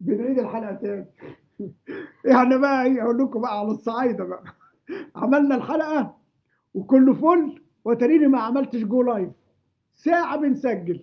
بنعيد الحلقه تاني احنا بقى ايه اقول لكم بقى على الصعايده بقى عملنا الحلقه وكله فل وتريني ما عملتش جو لايف ساعه بنسجل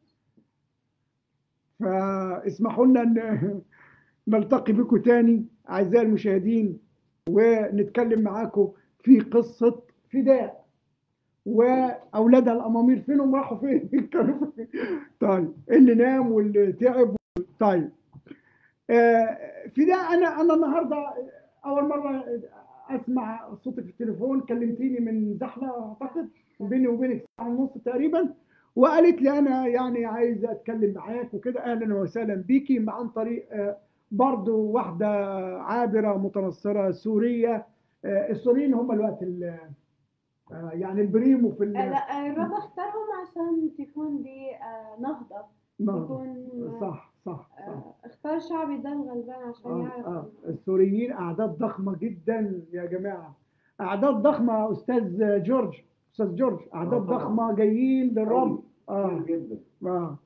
فاسمحوا لنا ان نلتقي بكم تاني اعزائي المشاهدين ونتكلم معاكم في قصه فداء واولادها الامامير فينهم راحوا فين كانوا فين طيب اللي نام واللي تعب طيب آه، فداء انا انا النهارده اول مره اسمع صوتك في التليفون كلمتيني من زحله اعتقد بيني وبينك ساعه ونص تقريبا وقالت لي انا يعني عايزه اتكلم معاك وكده اهلا وسهلا بيكي عن طريق آه، برضو واحده عابره متنصره سوريه آه، السوريين هم الوقت ال- آه، يعني البريمو في ال- لا الرب اختارهم عشان تكون دي آه، نهضة نعم. يكون صح صح صح آه، اختار شعب يضل غلبان عشان آه يعرف آه. السوريين اعداد ضخمه جدا يا جماعه اعداد ضخمه استاذ جورج استاذ جورج اعداد آه طبعاً. ضخمه جايين للرب اه كتير جدا اه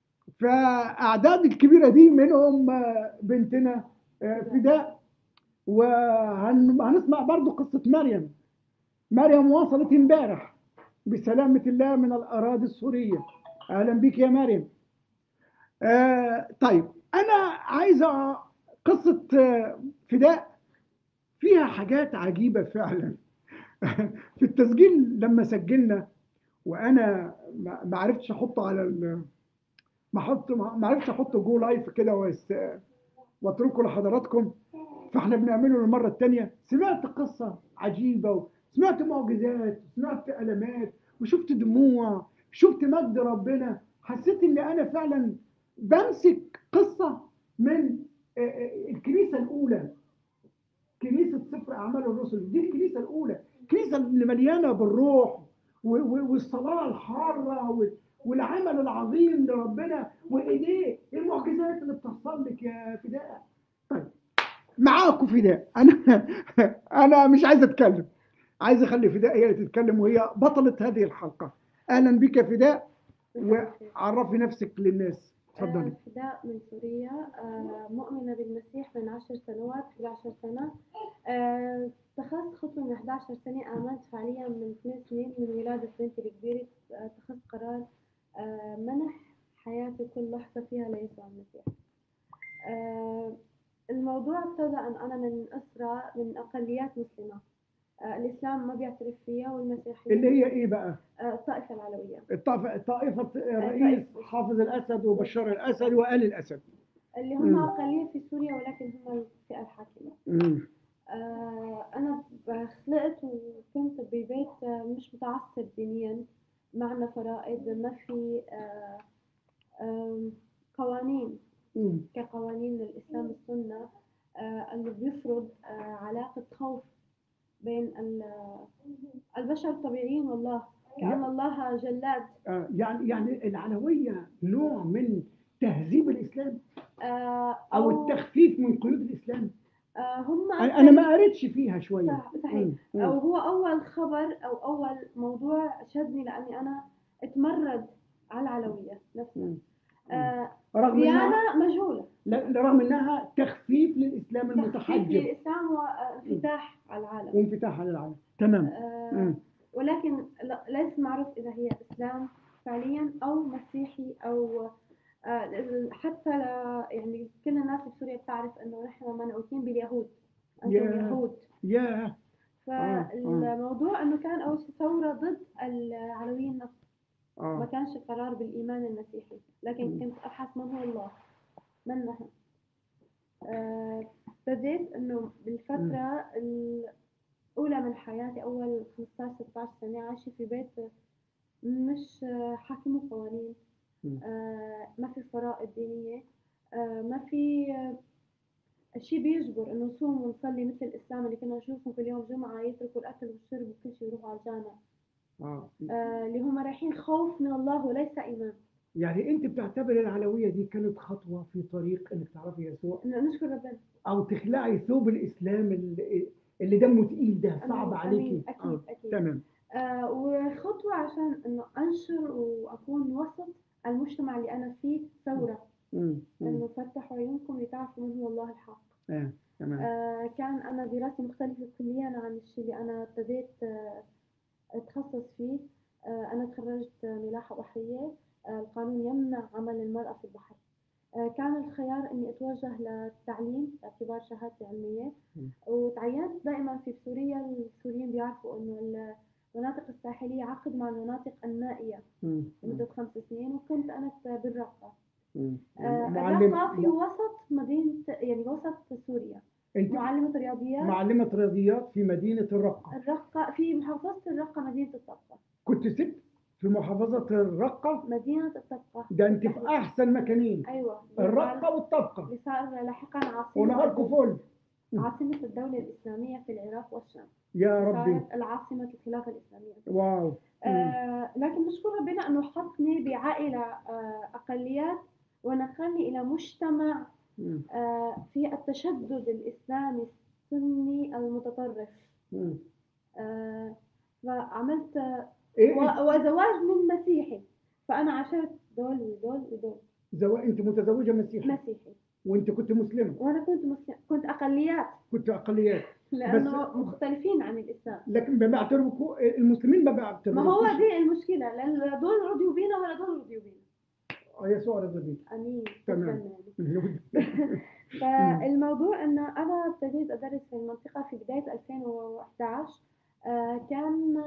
فاعداد الكبيره دي منهم آه، بنتنا آه، فداء وهنسمع برضو قصه مريم مريم وصلت امبارح بسلامه الله من الاراضي السوريه اهلا بك يا مريم آه طيب انا عايزه قصه آه، فداء فيها حاجات عجيبه فعلا في التسجيل لما سجلنا وانا ما ما عرفتش احطه على ال ما احط ما عرفتش احطه جو لايف كده وس- واتركه لحضراتكم فاحنا بنعمله للمره الثانيه سمعت قصه عجيبه وسمعت معجزات وسمعت المات وشفت دموع شفت مجد ربنا حسيت ان انا فعلا بمسك قصه من آه، آه، الكنيسه الاولى كنيسه سفر اعمال الرسل دي الكنيسه الاولى الكنيسه اللي مليانه بالروح و- و- والصلاه الحاره و- والعمل العظيم لربنا وايديه المعجزات اللي بتحصل لك يا فداء طيب معاكم فداء انا انا مش عايز اتكلم عايز اخلي فداء هي اللي تتكلم وهي بطله هذه الحلقه اهلا بك يا فداء وعرفي نفسك للناس اتفضلي آه، فداء من سوريا آه، مؤمنة بالمسيح من عشر سنوات 11 سنة آه، اتخذت خطوة من 11 سنة آمنت فعليا من اثنين سنين من ولادة بنتي الكبيرة آه، اتخذت قرار آه، منح حياتي كل لحظة فيها ليسوع المسيح آه، الموضوع ابتدأ أن أنا من أسرة من أقليات مسلمة آه، الإسلام ما بيعترف فيها والمسيحية اللي هي ايه بقى آه، الطائفة العلوية الطائفة طائفة الرئيس حافظ الأسد وبشار الأسد وآل الأسد اللي مم. هم أقلية في سوريا ولكن هم الفئة الحاكمة مم. آه، أنا خلقت وكنت ببيت آه، مش متعصب دينيا معنا فرائض ما في آه، آم، قوانين مم. كقوانين الإسلام السنة آه، اللي بيفرض آه، علاقة خوف بين ال- البشر الطبيعيين والله كأن الله جلاد آه، يعني يعني العلوية نوع من تهذيب الإسلام آه، أو التخفيف من قيود الإسلام آه، هم أنا أنا ما قريتش فيها شوية صح- صحيح مم. مم. أو هو أول خبر أو أول موضوع شدني لأني أنا اتمرد على العلوية نفسها مم. آه، رغم إنها ديانة مجهولة لا- رغم إنها تخفيف للإسلام تخفيف المتحجر للإسلام وانفتاح على العالم وانفتاح على العالم تمام آه، مم. ولكن لا- ليس معروف إذا هي إسلام فعليا أو مسيحي أو آه، حتى لا يعني كل الناس بسوريا بتعرف إنه نحن منعوتين باليهود أنتم يا. يهود يا آه. فالموضوع انه كان اول شيء ثوره ضد العلويين نفسهم ما آه. كانش قرار بالايمان المسيحي لكن مم. كنت ابحث من هو الله من نحن آه، بديت انه بالفتره الاولى من حياتي اول 15 16 سنه عايشه في بيت مش آه، حاكمه قوانين مم. آه، ما في فرائض دينيه آه، ما في آه، شيء بيجبر انه نصوم ونصلي مثل الاسلام اللي كنا نشوفهم كل يوم جمعه يتركوا الاكل والشرب وكل شيء يروحوا على الجامع آه. آه، اللي هم رايحين خوف من الله وليس ايمان يعني أنت بتعتبر العلوية دي كانت خطوة في طريق إنك تعرفي يسوع انه نشكر ربنا او تخلعي ثوب الاسلام اللي, اللي دمه تقيل ده صعب أمين، عليكي أمين، اكيد آه. اكيد تمام آه وخطوه عشان انه انشر واكون وسط المجتمع اللي انا فيه ثوره مم. مم. إنه فتحوا عيونكم لتعرفوا من هو الله الحق آه. تمام آه كان أنا دراستي مختلفة كليا عن الشيء اللي أنا ابتديت آه أتخصص فيه آه أنا تخرجت ملاحة بحرية آه القانون يمنع عمل المرأة في البحر آه كان الخيار إني أتوجه للتعليم باعتبار شهادتي علمية مم. وتعينت دائما في سوريا السوريين بيعرفوا إنه المناطق الساحلية عقد مع المناطق النائية مم. لمدة خمس سنين وكنت أنا بالرقة مم. آه معلم الرقة في وسط مدينة يعني وسط سوريا انت معلمة رياضيات معلمة رياضيات في مدينة الرقة الرقة في محافظة الرقة مدينة الطبقة كنت ست في محافظة الرقة مدينة الطبقة ده انت في احسن مكانين أيوة الرقة والطبقة اللي صار لاحقا عاصمة ونهاركم فل عاصمة الدولة الإسلامية في العراق والشام يا ربي صارت العاصمة الخلافة الإسلامية واو آه لكن مشكور ربنا أنه حطني بعائلة آه أقليات ونقلني إلى مجتمع مم. آه في التشدد الإسلامي السني المتطرف مم. آه فعملت ايه و- وزواج من مسيحي فأنا عاشرت دول ودول ودول زو... انت متزوجة مسيحي مسيحي وانت كنت مسلمة وأنا كنت مسلم كنت أقليات كنت اقليات لأنه مختلفين عن الإسلام لكن ما بيعترفوا المسلمين ما بيعترفوا ما هو دي المشكلة لأن لا دول رضيوا بينا ولا دول رضيوا بينا يسوع رضي بيك أمين تمام. شكراً يعني. فالموضوع ان انا ابتديت ادرس في المنطقه في بدايه 2011 آه، كان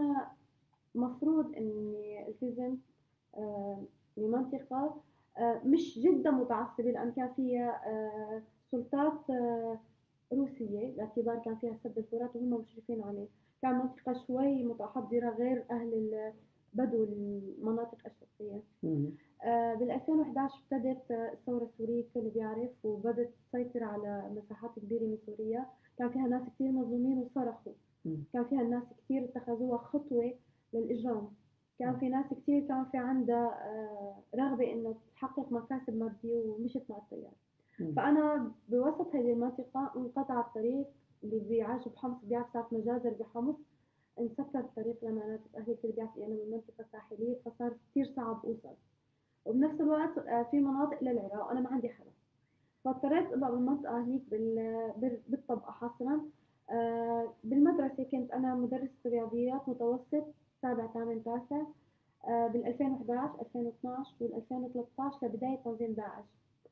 مفروض اني التزم آه، بمنطقه آه، مش جدا متعصبه لان كان فيها آه، سلطات آه، روسيه باعتبار كان فيها سد الفرات وهم مشرفين عليه كان منطقه شوي متحضره غير اهل البدو المناطق الشرقيه مم. آه، بال 2011 ابتدت آه، الثورة السورية الكل بيعرف وبدت تسيطر على مساحات كبيرة من سوريا كان فيها ناس كثير مظلومين وصرخوا مم. كان فيها ناس كثير اتخذوها خطوة للإجرام كان في ناس كثير كان في عندها آه، رغبة إنه تحقق مكاسب مادية ومشت مع التيار مم. فأنا بوسط هذه المنطقة انقطع الطريق اللي بيعيش بحمص بيعرف ساعة مجازر بحمص انسكر الطريق لمناطق أهلي الكل بيعرف أنا من منطقة ساحلية فصار كثير صعب أوصل وبنفس الوقت آه، في مناطق للعراق وأنا ما عندي حدا فاضطريت أبقى بالمنطقة هنيك بال- بال- بالطبقة حصرا آه، بالمدرسة كنت أنا مدرسة رياضيات متوسط سابع ثامن تاسع آه، بال 2011 2012 وال 2013 لبداية تنظيم داعش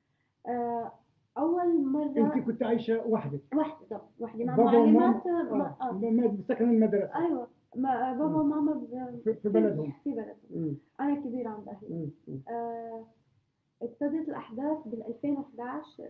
آه، أول مرة انت كنت عايشة وحدك وحدة وحدة مع بابا وماما معلمات ما- اه آه. ما- سكن المدرسة أيوة ما بابا مم. وماما ب- في في بلدهم في بلدهم مم. أنا كبيرة عند أهلي مم. مم. آه، ابتدت الأحداث بال 2011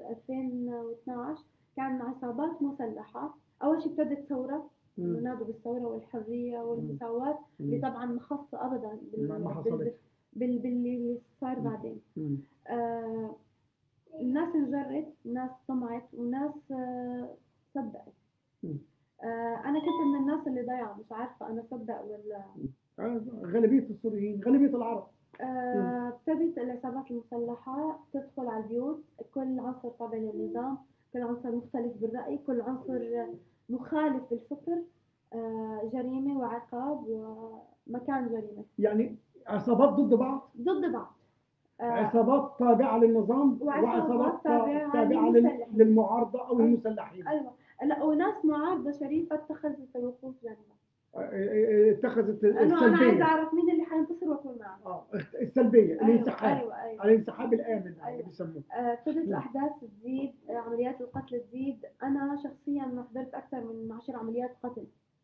2012 كان عصابات مسلحة أول شيء ابتدت ثورة مم. نادوا بالثورة والحرية والمساواة اللي مم. طبعا مخصصة أبدا بال- ما- ما بال- حصلت. بال- باللي صار مم. بعدين مم. آه، الناس انجرت ناس طمعت وناس آه، صدقت مم. آه، أنا كنت من الناس اللي ضايعة مش عارفة أنا صدق ولا آه، غالبية السوريين غالبية العرب آه، ابتدت العصابات المسلحة تدخل على البيوت كل عنصر تابع للنظام كل عنصر مختلف بالرأي كل عنصر مخالف بالفكر آه، جريمة وعقاب ومكان جريمة يعني عصابات ضد بعض ضد بعض آه، عصابات تابعة للنظام وعصابات وعصابات تابعة تابعة لل- للمسلحين. للمعارضة أو المسلحين أيوة لا وناس معارضة شريفة اتخذت الوقوف جنبها آه، آه، اتخذت لأنه أنا عايزة السلبية أعرف مين اللي حينتصر وأكون معه اه السلبية أيوة الانسحاب أيوة أيوة الانسحاب الآمن اللي أيوة. بيسموه آه، ابتدت الأحداث تزيد آه، عمليات القتل تزيد أنا شخصيا حضرت أكثر من عشر عمليات قتل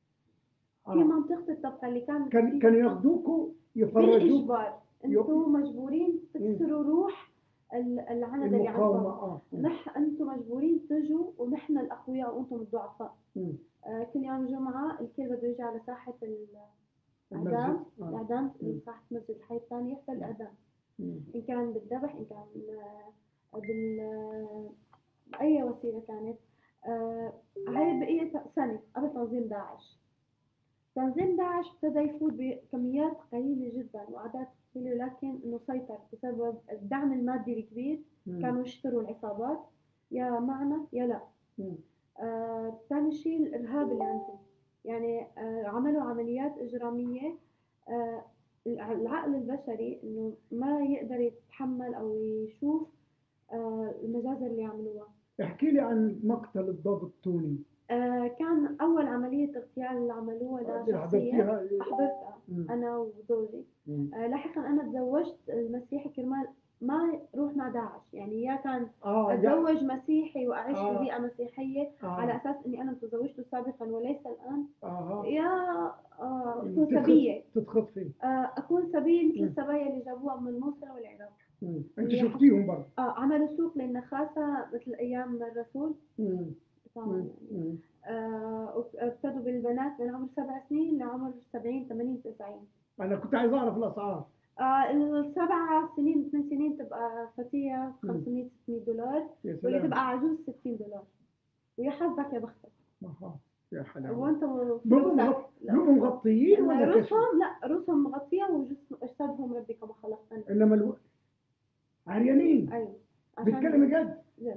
في آه. منطقة الطبقة اللي كانت كان فيها كانوا ياخذوكوا يفرجوك بالإجبار أنتم مجبورين تكسروا روح ال- العند اللي المقاومة عندكم اه نح أنتم مجبورين تجوا ونحن الأقوياء وأنتم الضعفاء مم. آه، كل يوم جمعة الكل بده يجي على ساحة ال- المسجد الإعدام آه. الإعدام مم. ساحة مسجد الحي الثاني يحضر الإعدام مم. إن كان بالذبح إن كان آه، بال آه، أي وسيلة كانت آه، هاي بقية سنة قبل تنظيم داعش تنظيم داعش ابتدى يفوت بكميات قليلة جدا وأعداد قليلة لكن إنه سيطر بسبب الدعم المادي الكبير مم. كانوا يشتروا العصابات يا معنا يا لا مم. آه، ثاني شيء الإرهاب اللي عندهم يعني آه، عملوا عمليات إجرامية آه، الع- العقل البشري إنه ما يقدر يتحمل أو يشوف آه، المجازر اللي عملوها احكي لي عن مقتل الضابط توني آه، كان أول عملية اغتيال اللي عملوها اللي لشخصية حضرتيها حضرتها مم. أنا وزوجي مم. آه، لاحقا أنا تزوجت المسيحي كرمال ما روح مع داعش يعني يا كان اه يا- أتزوج مسيحي وأعيش آه. في بيئة مسيحية آه. على أساس إني أنا تزوجته سابقا وليس الآن آه. يا آه، أكون تتخط- سبية تتخطفي آه، أكون سبية مثل مم. السبايا اللي جابوها من الموصل والعراق مم. انت اللي شفتيهم برضه آه عملوا سوق للنخاسة مثل أيام الرسول مم. طبعا مم. يعني مم. آه، ابتدوا بالبنات من عمر سبع سنين لعمر 70 80 90 انا كنت عايز اعرف الاسعار آه السبع سنين ثمان سنين تبقى فتية مم. 500 600 دولار يا واللي سلام تبقى عجوز 60 دولار ويا حظك يا بختك آه. يا حلاوه وانت بيبقوا مغط- بيبقوا مغطيين ولا كشف؟ رؤوسهم لا رؤوسهم مغطية وجسدهم ربي كما خلقتنا انما الو... عريانين ايوه بيتكلم جد جد.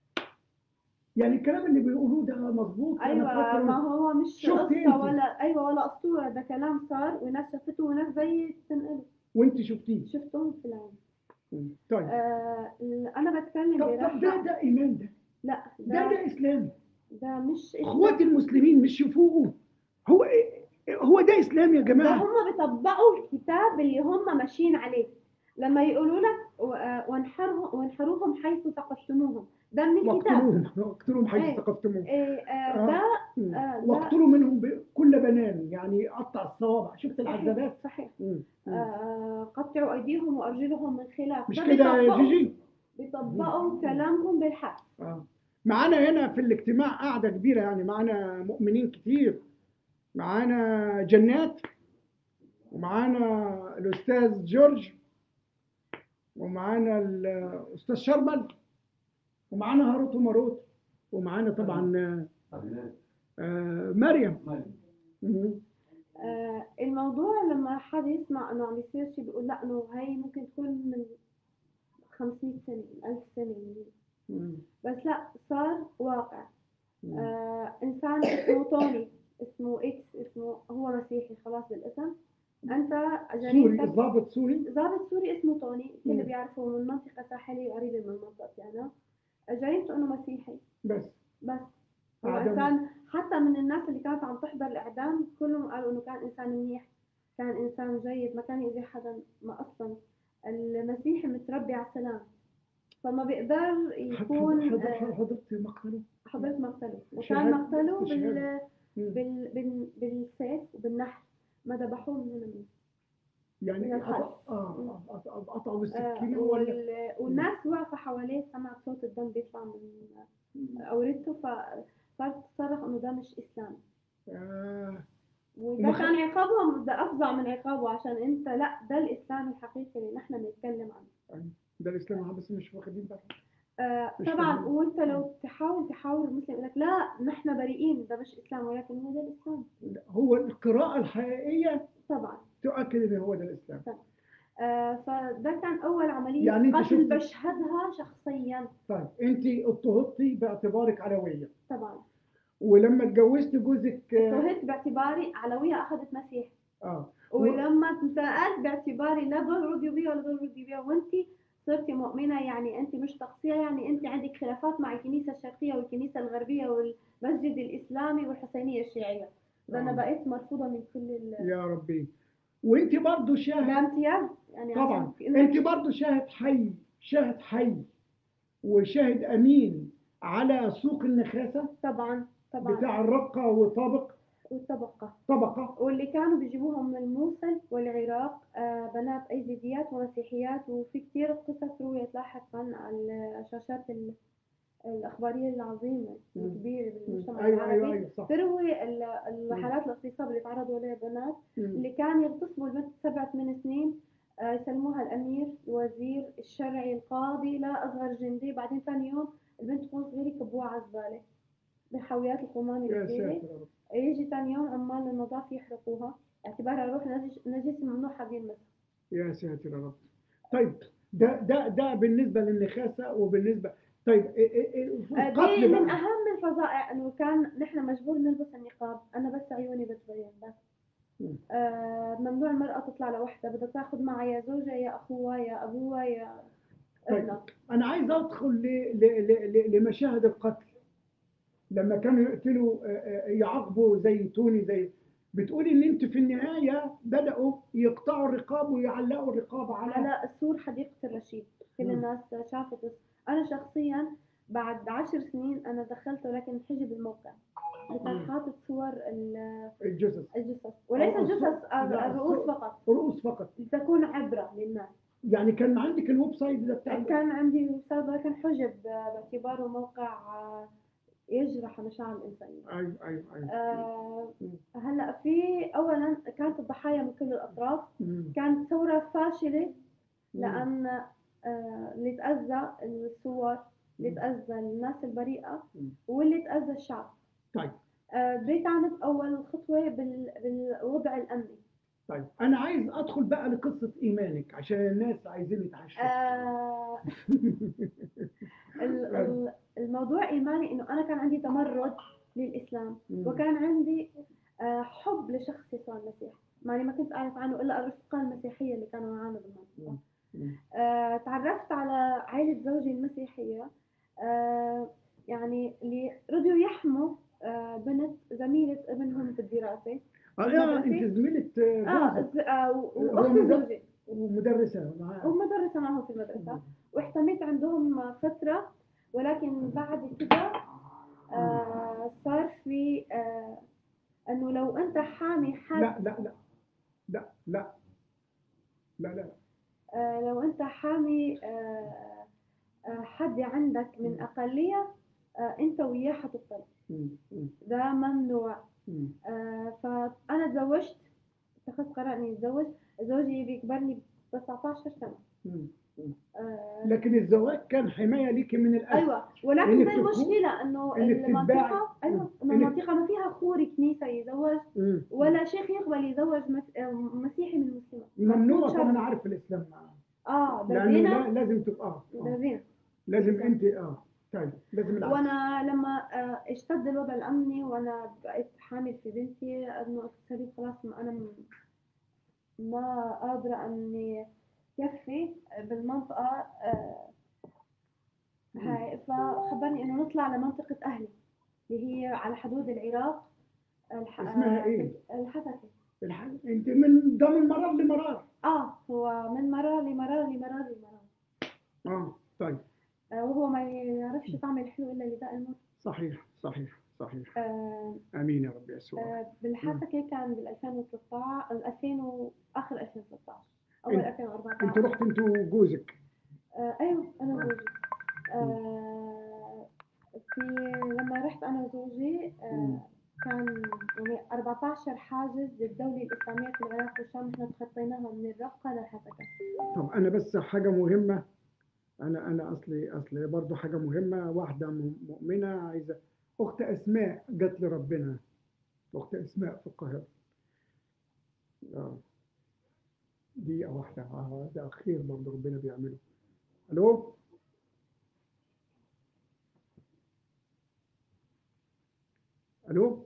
يعني الكلام اللي بيقولوه ده مظبوط أنا ايوه فاكر- ما هو مش شفت قصة انت؟ ولا ايوه ولا اسطورة ده كلام صار وناس شافته وناس زي تنقله وانت شفتيه شفتهم في العين مم. طيب آه انا بتكلم طب طب ده برحمة ده ايمان ده لا ده ده ده اسلامي ده مش اخوات المسلمين مش يفوقوا هو إيه- هو ده اسلام يا ده جماعه هم بيطبقوا الكتاب اللي هم ماشيين عليه لما يقولوا لك و- آه، وانحرهم وانحروهم حيث ثقفتموهم ده من الكتاب واقتلوهم واقتلوهم حيث إيه. ثقفتموهم إيه آه آه. ده مم. آه، ده- واقتلوا منهم بكل بنان يعني قطع الصوابع شفت العذابات صحيح مم. مم. آه قطعوا ايديهم وارجلهم من خلاف مش ده كده يا بيطبقوا- جيجي بيطبقوا كلامهم بالحق آه. معانا هنا في الاجتماع قاعدة كبيرة يعني معانا مؤمنين كتير معانا جنات ومعانا الأستاذ جورج ومعانا الأستاذ شربل ومعانا هاروت وماروت ومعانا طبعا آه، آه، مريم مم. آه الموضوع لما حد يسمع انه عم يصير شيء بيقول لا انه هي ممكن تكون من 500 سنة من 1000 سنة مم. بس لا صار واقع مم. آه انسان اسمه توني اسمه اكس اسمه هو مسيحي خلاص بالاسم انت سوري جريمتك ضابط سوري ضابط سوري اسمه توني الكل مم. بيعرفه من منطقة ساحلية قريبة من منطقتي انا جريمته انه مسيحي بس بس هو أعدم. انسان حتى من الناس اللي كانت عم تحضر الاعدام كلهم قالوا انه كان انسان منيح كان انسان جيد ما كان يأذي حدا ما اصلا المسيحي متربي على السلام فما بيقدر يكون حضر- آه، حضر- حضرت مقتله حضرت مقتله وكان شهادة- مقتله بال... شهادة. مم. بال... بال... بالسيف وبالنحل ما ذبحوه من هنا يعني من الخلف. قطع- آه آه، آه، قطعوا آه بالسكينة ولا وال... والناس واقفة حواليه سمعت صوت الدم بيطلع من أوريته فصارت تصرخ إنه ده مش إسلام آه. وده وما خ- كان عقابهم ده افظع من عقابه عشان انت لا ده الاسلام الحقيقي اللي نحن بنتكلم عنه ده الاسلام بس مش واخدين بالهم آه مش طبعا فاهمين. وانت لو تحاول تحاور المسلم يقول لك لا نحن بريئين ده مش اسلام ولكن هو ده الاسلام هو القراءة الحقيقية طبعا تؤكد ان هو ده الاسلام آه فده كان اول عمليه يعني أنت قتل شفت- بشهدها شخصيا طيب انت اضطهدتي باعتبارك علوية طبعا ولما اتجوزت جوزك اه اضطهدت باعتباري علويه اخذت مسيح آه. ولما انتقلت باعتباري لا دول رضيوا بيها ولا دول رضيوا بيها وانت صرتي مؤمنة يعني أنت مش تقصية يعني أنت عندك خلافات مع الكنيسة الشرقية والكنيسة الغربية والمسجد الإسلامي والحسينية الشيعية ده أنا آه. بقيت مرفوضة من كل ال... يا ربي وانت برضو ده شاهد امتياز يعني طبعا عشان انت برضو شاهد حي شاهد حي وشاهد امين على سوق النخاسة طبعا طبعا بتاع الرقة وطابق والطبقة طبقة واللي كانوا بيجيبوهم من الموصل والعراق آه بنات أيزيديات ومسيحيات وفي كتير قصص رويت لاحقا على الشاشات ال- الأخبارية العظيمة مم. الكبيرة بالمجتمع ايوه العربي ايوه ايوه صح تروي ال- الحالات الاغتصاب اللي تعرضوا لها بنات مم. اللي كان يغتصبوا البنت سبع ثمان سنين آه، يسلموها الأمير الوزير الشرعي القاضي لا أصغر جندي بعدين ثاني يوم البنت تكون صغيرة يكبوها على الزبالة بحاويات القمامة يا الكبيرة ساتر يا رب يجي ثاني يوم عمال النظافة يحرقوها اعتبارها روح نجس, نجس ممنوع حد يلمسها يا ساتر يا رب طيب ده ده ده بالنسبة للنخاسة وبالنسبة طيب إيه- إيه- إيه آه، دي القتل من بقى أهم الفظائع إنه كان نحن مجبور نلبس النقاب أنا بس عيوني بتبين بس مم. آه، ممنوع المرأة تطلع لوحدها بدها تاخذ معها يا زوجها يا أخوها يا أبوها يا طيب. ابنك انا عايز ادخل ل- ل- ل- ل- لمشاهد القتل لما كانوا يقتلوا آه، آه، يعاقبوا زي توني زي بتقولي ان انت في النهايه بداوا يقطعوا الرقاب ويعلقوا الرقاب على على سور حديقة الرشيد كل مم. الناس شافت أنا شخصيا بعد عشر سنين أنا دخلت ولكن حجب الموقع كان مم. حاطط صور ال- الجثث الجثث وليس أو الصور- الجثث لا، الرؤوس الصور. فقط رؤوس فقط لتكون عبرة للناس يعني كان عندك الويب سايت ده بتاع كان عندي أستاذ ولكن حجب باعتباره موقع يجرح مشاعر الإنسانية ايوه ايوه ايوه آه، مم. هلا في اولا كانت الضحايا من كل الاطراف مم. كانت ثوره فاشله مم. لان آه، اللي تاذى الصور اللي تاذى الناس البريئه مم. واللي تاذى الشعب طيب آه، بديت اعمل اول خطوه بال- بالوضع الامني طيب انا عايز ادخل بقى لقصه ايمانك عشان الناس عايزين يتعشوا آه، ال- ال- الموضوع ايماني انه انا كان عندي تمرد للاسلام مم. وكان عندي آه، حب لشخص يسوع المسيح معني ما كنت اعرف عنه الا الرفقه المسيحيه اللي كانوا معنا بالمنطقه مم. آه، تعرفت على عائله زوجي المسيحيه آه، يعني اللي رضيوا يحموا آه، بنت زميله ابنهم بالدراسه اه يا انت زميله اه جوزك ز- آه، و- هو واخت مدر- زوجي ومدرسه معاه ومدرسه معهم في المدرسه واحتميت عندهم فترة ولكن بعد كده آه صار في آه انه لو انت حامي حد لا لا لا لا لا لا لا آه لو انت حامي آه آه حد عندك من اقلية آه انت وياه حتطلع مم. مم. ده ممنوع مم. آه فانا تزوجت اتخذت قرار اني اتزوج زوجي بيكبرني ب 19 سنة مم. آه لكن الزواج كان حمايه ليكي من الاذى ايوه ولكن إنك زي تكون- المشكله انه إنك تتباعي. المنطقه ايوه انه إنك- المنطقه ما فيها خوري كنيسه يزوج مم. ولا شيخ يقبل يزوج مس- آه، مسيحي من مسلمه ممنوع مفروض طبعا شرط. عارف الاسلام اه ده لانه زينه لا- لازم تبقى اه ده آه. زينه لازم انت اه طيب لازم العكس وانا لما آه، اشتد الوضع الامني وانا بقيت حامل في بنتي انه اقتصادي خلاص ما انا م- ما قادره اني كفي بالمنطقه آه، هاي فخبرني انه نطلع لمنطقه اهلي اللي هي على حدود العراق الح... اسمها إيه؟ الحسكه الح... انت من ده من مرار لمرار اه هو من مرار لمرار لمرار لمرار اه طيب آه، وهو ما يعرفش طعم الحلو الا لذاء المر صحيح صحيح صحيح آه، امين يا رب يسوع آه، بالحسكة كان بال 2013 ال 2000 واخر 2013 اول انت- 2014 انتوا رحتوا انتوا وجوزك آه ايوه انا وزوجي آه في لما رحت انا وزوجي مم. آه كان يعني 14 حاجز للدولة الإسلامية في العراق والشام احنا تخطيناها من الرقة للحسكة طب انا بس حاجه مهمه انا انا اصلي اصلي برضو حاجه مهمه واحده م- مؤمنه عايزه اخت اسماء جت لربنا اخت اسماء في القاهره اه دقيقه واحده اه ده خير برضو ربنا بيعمله الو الو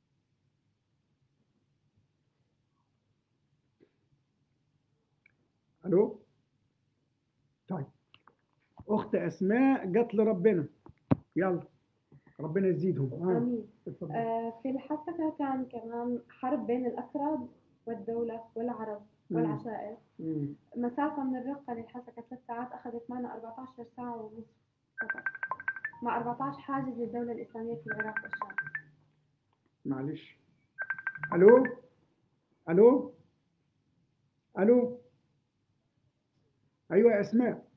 الو طيب اخت اسماء جت لربنا يلا ربنا يزيدهم ها آمين اتفضل آه في الحسكة كان كمان حرب بين الأكراد والدولة والعرب مم. والعشائر مم. مسافة من الرقة للحسكة ثلاث ساعات أخذت معنا 14 ساعة ونصف فقط مع 14 حاجز للدولة الإسلامية في العراق والشام معلش الو الو الو ايوه يا اسماء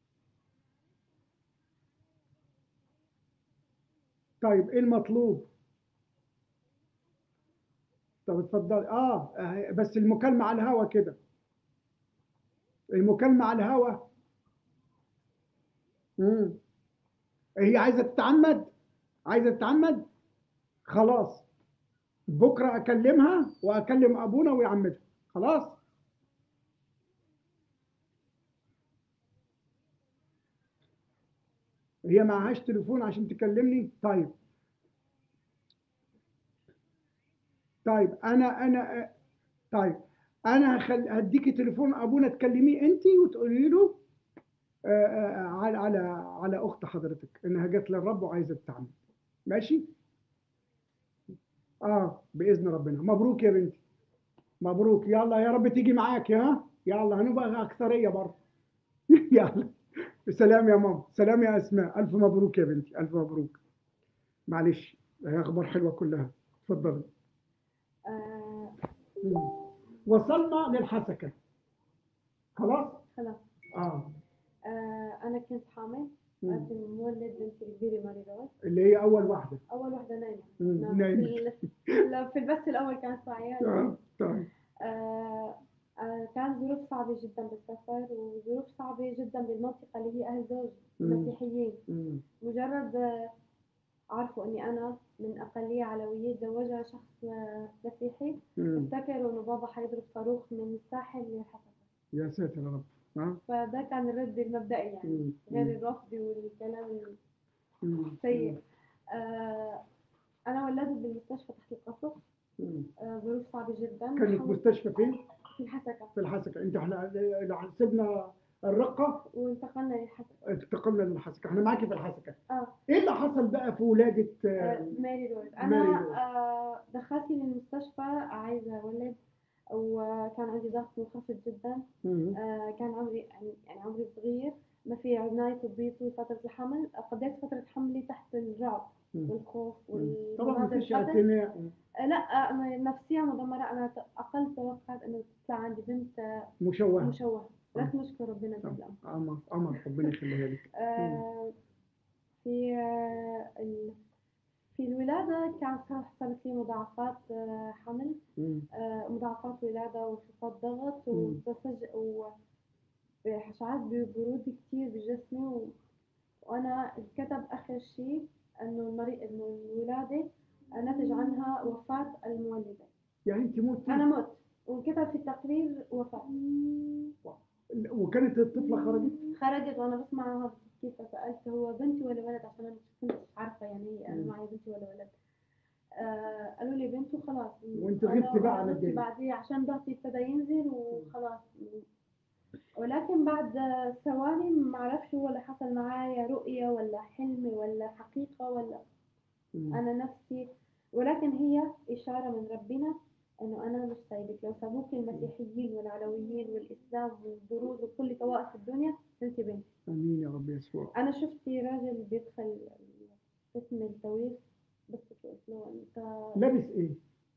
طيب ايه المطلوب طب اتفضل اه آه، بس المكالمة على الهوا كده المكالمة على الهوا امم هي عايزة تتعمد عايزة تتعمد خلاص بكرة أكلمها وأكلم أبونا ويعمدها خلاص هي معهاش تليفون عشان تكلمني طيب طيب أنا أنا طيب أنا هخل... هديكي تليفون أبونا تكلميه أنت وتقولي له آه، آه، على على على اخت حضرتك انها جت للرب وعايزه تتعمد ماشي اه باذن ربنا مبروك يا بنتي مبروك يلا يا رب تيجي معاك ها يلا هنبقى اكثريه برضه يلا سلام يا ماما سلام يا اسماء الف مبروك يا بنتي الف مبروك معلش هي اخبار حلوه كلها اتفضلي آه مم. وصلنا للحسكه خلاص خلاص اه آه أنا كنت حامل مم. كنت مولد بنتي الكبيرة ماري روز اللي هي اول واحده أول واحدة نايمة مم. نعم، نايمة. في ال- لا، في البث الأول كانت معي آه، طيب آه آه كانت ظروف صعبة جدا بالسفر وظروف صعبة جدا بالمنطقة اللي هي أهل زوج مم. مسيحيين مم. مجرد آه، عرفوا إني أنا من أقلية علوية تزوجها شخص آه، مسيحي مم. افتكروا إنه بابا حيضرب صاروخ من الساحل للحسن يا ساتر يا رب ها فده كان الرد المبدئي يعني مم. غير الرفض والكلام مم. السيء آه أنا ولدت بالمستشفى تحت القصف مم. آه ظروف صعبة جدا كانت حاول- مستشفى فين؟ في الحسكة في الحسكه انت احنا لو سيبنا الرقه وانتقلنا للحسكة انتقلنا للحسكه احنا معاكي في الحسكه اه ايه اللي حصل بقى في ولاده آه، آه، ماري روز ماري انا روز. آه، دخلت للمستشفى عايزه اولد وكان عندي ضغط منخفض جدا مم. آه، كان عمري يعني يعني عمري صغير ما في عناية طبية طول فترة الحمل قضيت فترة حملي تحت الرعب مم. والخوف مم. طبعا ما والمناظر فيش القتل اعتناء آه، لا أنا نفسيا مدمرة أنا ت- أقل توقعت إنه تطلع عندي بنت آه، مشوهه مشوهة لكن نشكر ربنا جدا قمر قمر ربنا يخليها لك آه، في آه، ال- في الولادة كانت حصلت لي مضاعفات آه، حمل مم. آه، مضاعفات ولادة وانخفاض ضغط مم. وتفج وحشعات ببرود كتير بجسمي و... وأنا كتب آخر شيء إنه المريض إنه الولادة نتج عنها وفاة المولدة يعني انت موتي أنا مت وكتب في التقرير وفاة وكانت الطفله خرجت خرجت وأنا بسمع كيف سألت هو بنتي ولا ولد عشان أنا مش كنت عارفة يعني هي أنا مم. معي بنتي ولا ولد آه قالوا لي بنت وخلاص وانت أنا غبتي بقى على غبت الدنيا. بعديه عشان ضغطي ابتدى ينزل وخلاص ولكن بعد ثواني ما اعرفش هو اللي حصل معايا رؤية ولا حلم ولا حقيقة ولا مم. أنا نفسي ولكن هي إشارة من ربنا إنه أنا مش سايبك لو سابوك المسيحيين والعلويين والإسلام والدروز وكل طوائف الدنيا أنت بنتي امين يا رب يسوع أنا شفت راجل بيدخل قسم التويف بس قلت له أنت لابس ايه؟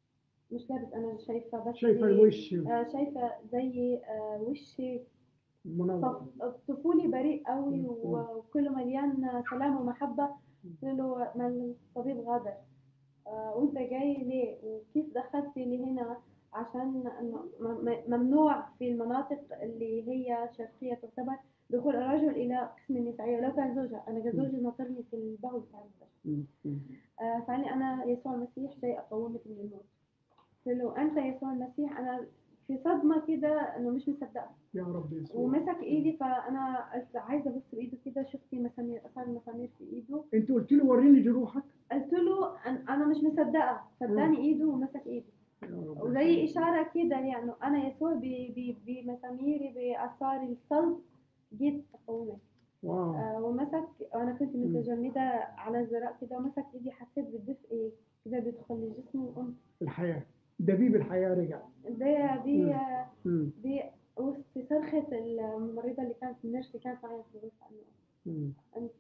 مش لابس أنا شايفة بس شايفه الوش آه شايفة زي آه وشي منور طف- طفولي بريء قوي مم. و- وكله مليان سلام ومحبة قلت له ما الطبيب غادر آه وانت جاي ليه وكيف دخلت لي هنا عشان إنه م- م- ممنوع في المناطق اللي هي شرقية تعتبر دخول الرجل إلى قسم النسائية ولو كان زوجها أنا زوجي ناطرني في البول بتاع المستشفى مم. مم. آه فقال لي أنا يسوع المسيح جاي أقومك من الموت قلت له أنت يسوع المسيح أنا في صدمة كده إنه مش مصدقة يا رب يسوع ومسك ايدي فانا قلت عايزه ابص بايده كده شفت مسامير اثار مسامير في ايده انت قلت له وريني جروحك قلت له أن- انا مش مصدقه فاداني ايده ومسك ايدي يا رب وزي اشاره كده يعني انا يسوع ب- ب- بمساميري باثار الصلب جيت اقومك واو آه ومسك وانا كنت مم. متجمده على الزراء كده ومسك ايدي حسيت بالدفء كده بيدخل لجسمي وقمت الحياه دبيب الحياه رجع دي دي مم. مم. دي وسط صرخه الممرضه اللي كانت النيرس اللي كانت معايا في الغرفه انه مم.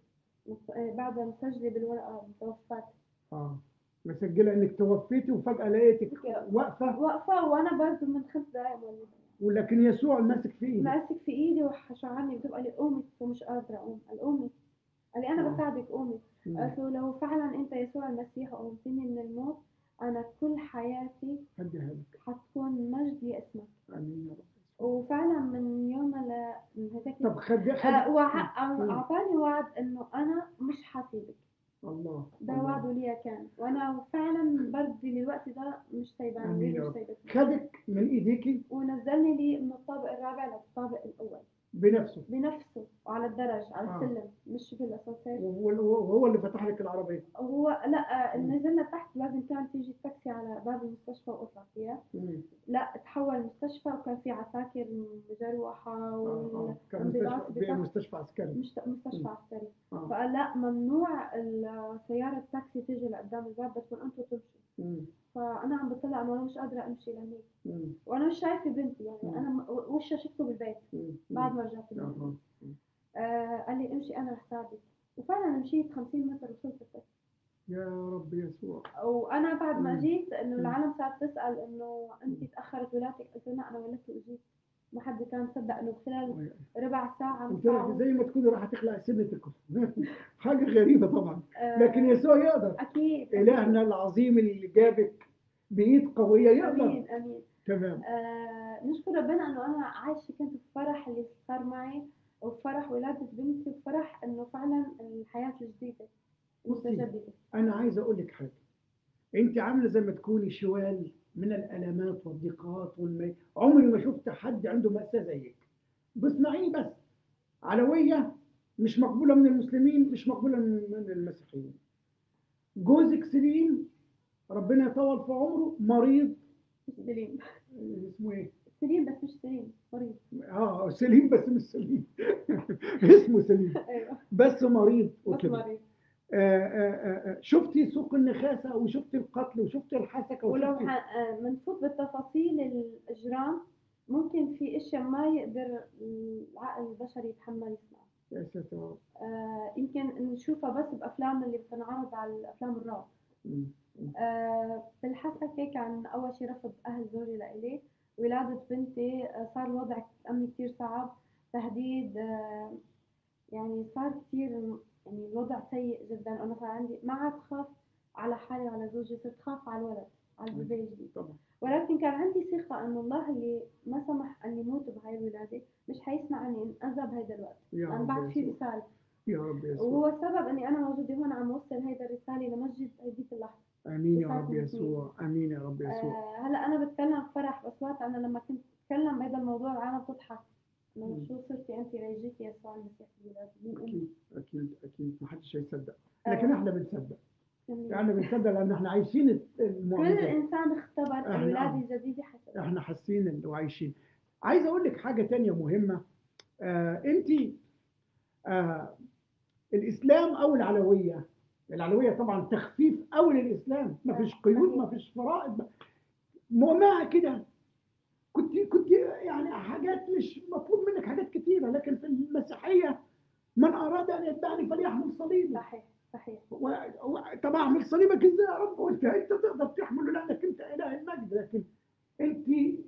بعد مسجلة بالورقة توفت اه مسجله انك توفيتي وفجاه لقيتك واقفه واقفة وأنا برضه من خمس دقايق مولدة ولكن يسوع ماسك في ايدك ماسك في إيدي وشعرني بتبقى لي قومي ومش قادرة أقوم قال قومي قال لي أنا آه. بساعدك قومي مم. قلت له لو فعلا أنت يسوع المسيح قومتني من الموت أنا كل حياتي هديها لك حتكون مجد لاسمك امين يا رب وفعلا من يوم ما من هذاك طب خد خد آه، وع- مم. أعطاني وعد إنه أنا مش حسيبك الله ده الله. وعده ليا كان وانا فعلا برضي للوقت ده مش سايباني آمين يا مش رب. سايبتني خدك من ايديكي ونزلني لي من الطابق الرابع للطابق الاول بنفسه بنفسه وعلى الدرج على آه. السلم مش في الاسانسير وهو وهو اللي فتح لك العربيه هو لا مم. نزلنا تحت لازم كان تيجي التاكسي على باب المستشفى واطلع فيها مم. لا تحول المستشفى وكان في عساكر مجروحه آه، وال آه. كان الأمبولانس مستشفى بتاخد مستشفى عسكري مش مستشفى مم. عسكري اه فقال لا ممنوع السيارة التاكسي تيجي لقدام الباب بدكم انتم تمشوا مم. فانا عم بطلع انه انا مش قادرة امشي لهنيك مم. وانا مش شايفة بنتي يعني مم. انا م- وشها شفته بالبيت مم. بعد ما رجعت البيت آه. آه قال لي امشي انا رح ساعدك وفعلا مشيت 50 متر وصلت التاكسي يا رب يسوع وانا بعد ما مم. جيت انه مم. العالم صارت تسال انه انت مم. تاخرت ولادتك قلت لهم لا انا ولدت واجيت ما حد كان مصدق انه خلال ربع ساعه قلت ساعة لك زي ما تكوني راح تخلع سنتكم حاجه غريبه طبعا آه، لكن يسوع يقدر اكيد الهنا العظيم اللي جابك بايد قويه يقدر امين امين تمام آه نشكر ربنا انه انا عايشه كنت بفرح اللي صار معي وبفرح ولاده بنتي وبفرح انه فعلا الحياه الجديده بصي. متجدده انا عايز اقول لك حاجه انت عامله زي ما تكوني شوال من الالمات والضيقات والم... عمري ما شفت حد عنده مأساة زيك باسمعيني بس علوية مش مقبولة من المسلمين مش مقبولة من من المسيحيين جوزك سليم ربنا يطول في عمره مريض مش سليم اسمه ايه؟ سليم بس مش سليم مريض اه سليم بس مش سليم اسمه سليم ايوه بس مريض بس وكده مريض آه، آه، آه، شفتي سوق النخاسة وشفتي القتل وشفتي الحسكة ولو وشفتي ح- آه، منفوت بالتفاصيل الإجرام ممكن في أشياء ما يقدر العقل البشري يتحمل يسمعها يا ساتر آه، يمكن نشوفها بس بأفلام اللي بتنعرض على الأفلام الرعب مم. آه، بالحسكة كان أول شيء رفض أهل زوجي لإلي ولادة بنتي آه، صار الوضع أمني كتير صعب تهديد آه، يعني صار كتير يعني الوضع سيء جدا أنا صار عندي ما عاد خاف على حالي وعلى زوجي صرت خاف على الولد على البيبي الجديد طبعا ولكن كان عندي ثقة إنه الله اللي ما سمح أني موت بهاي الولادة مش حيسمع أني انأذى بهيدا الوقت يا أنا رب بعد في يسوع رسالة يا رب يسوع وهو السبب أني أنا موجودة هون عم وصل هيدا الرسالة لمسجد هيديك اللحظة امين يا رسالة رب من يسوع امين يا رب يسوع آه هلا أنا بتكلم فرح بس وقت أنا لما كنت أتكلم بهذا الموضوع العالم تضحك إنه مم. شو صرتي أنت رجيتي يسوع المسيح في الولادة مين أنت؟ اكيد اكيد اكيد ما حدش هيصدق آه، لكن احنا بنصدق جميل. احنا بنصدق لان احنا عايشين كل المعجزه إنسان اختبر إحنا- الولادة الجديدة حسب احنا حاسين إن- وعايشين عايز اقول لك حاجه تانية مهمه آه انت آه الاسلام او العلويه العلويه طبعا تخفيف قوي للاسلام ما فيش قيود ما فيش فرائض مع كده كنت كنت يعني حاجات مش مطلوب منك حاجات كتيره لكن في المسيحيه من اراد ان يتبعني فليحمل صليبه صحيح صحيح و... و... طب اعمل صليبك ازاي يا رب وانت انت تقدر تحمله لانك انت اله المجد لكن انت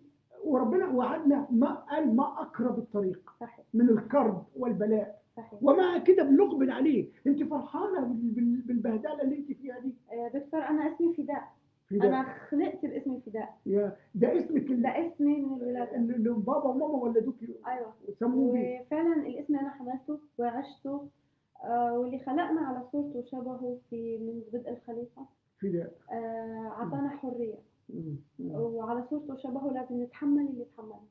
وربنا وعدنا ما قال ما اقرب الطريق صحيح من الكرب والبلاء صحيح ومع كده بنقبل عليه انت فرحانه بال... بال... بالبهدله اللي انت فيها دي آه، دكتور أنا اسمي فداء في ده أنا خلقت باسم فداء يا ده اسمك ده اللي, اسمي من الولادة اللي بابا وماما ولدوكي أيوة وسموه بيه وفعلا الاسم أنا حملته وعشته آه، واللي خلقنا على صورته وشبهه في من بدء الخليقة في ده آه، عطانا حرية مم. مم. وعلى صورته وشبهه لازم نتحمل اللي تحمله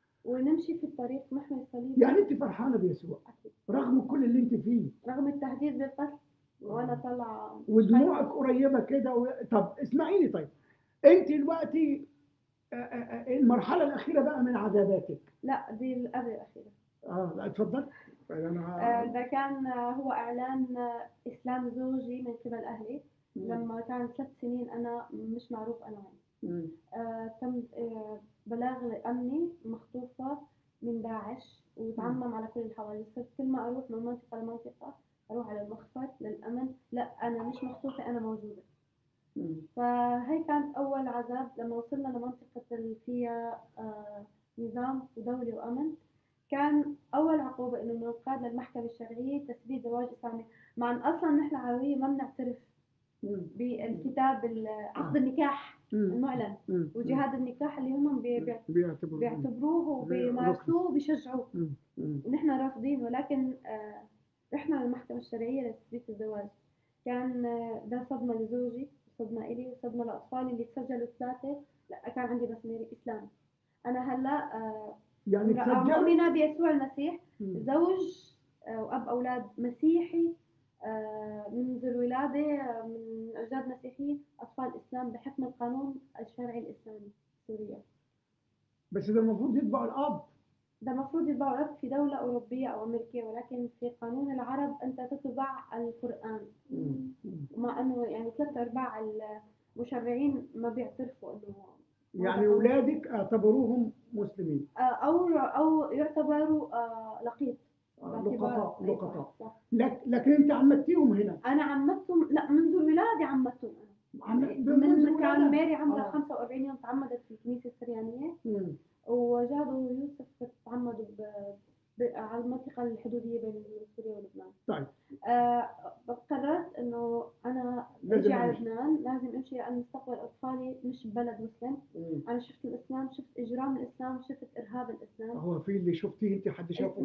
ونمشي في الطريق نحمل الصليب يعني انت فرحانه بيسوع أكيد رغم كل اللي انت فيه رغم التهديد بالقتل وأنا طالعة ودموعك قريبه كده و... طب اسمعيني طيب انت دلوقتي آه، آه، آه، المرحله الاخيره بقى من عذاباتك لا دي القبل الأخيرة اه لا اتفضل آه، انا ده كان آه، هو إعلان آه، إسلام زوجي من قبل أهلي لما كان ثلاث سنين أنا مش معروف أنا وين مم. آه، تم آه، بلاغ أمني مخطوفة من داعش وتعمم على كل اللي حوالي صرت كل ما أروح من منطقة لمنطقة أروح على المخفر للأمن لا أنا مش مخطوفة أنا موجودة مم. فهي كانت أول عذاب لما وصلنا لمنطقة اللي فيها آه، نظام ودولة وأمن كان أول عقوبة إنه ننقاد للمحكمة الشرعية تثبيت زواج إسلامي مع إن أصلا نحن عربية ما بنعترف مم. بالكتاب ال- عقد النكاح مم. المعلن مم. وجهاد النكاح اللي هم بي- بي- بيعتبروا بيعتبروه وبيمارسوه وبيشجعوه مم. مم. ونحن رافضين ولكن آه، رحنا للمحكمة الشرعية لتثبيت الزواج كان آه، ده صدمة لزوجي صدمة إلي وصدمة لأطفالي اللي تسجلوا ثلاثة لا كان عندي بس ميري إسلام أنا هلا آه، يعني امرأة تسجل مؤمنة بيسوع المسيح مم. زوج آه، وأب أولاد مسيحي آه، منذ الولادة آه، من أجداد مسيحيين أطفال إسلام بحكم القانون الشرعي الإسلامي سوريا بس ده المفروض يتبع الاب ده المفروض يطبع ولد في دولة أوروبية أو أمريكية ولكن في قانون العرب أنت تطبع القرآن مم. مم. مع أنه يعني ثلاث أرباع المشرعين ما بيعترفوا أنه يعني اولادك اعتبروهم مسلمين آه، أو أو يعتبروا آه، لقيط آه، باعتبار- لقطاء أي لقطاء صح، صح. لك لكن انت عمتيهم هنا أنا عمتهم لا منذ ولادي عمتهم أنا عم- من بمنذ كان ولادها. ماري عمرها آه. 45 يوم تعمدت في الكنيسة السريانية مم. وجاد ويوسف تعمدوا ب... ب... على المنطقة الحدودية بين سوريا ولبنان. طيب آه قررت إنه أنا لازم أجي على أمشي. لبنان لازم أمشي لأن مستقبل أطفالي مش ببلد مسلم، مم. أنا شفت الإسلام، شفت إجرام الإسلام، شفت إرهاب الإسلام. هو في اللي شفتيه انت حد شافه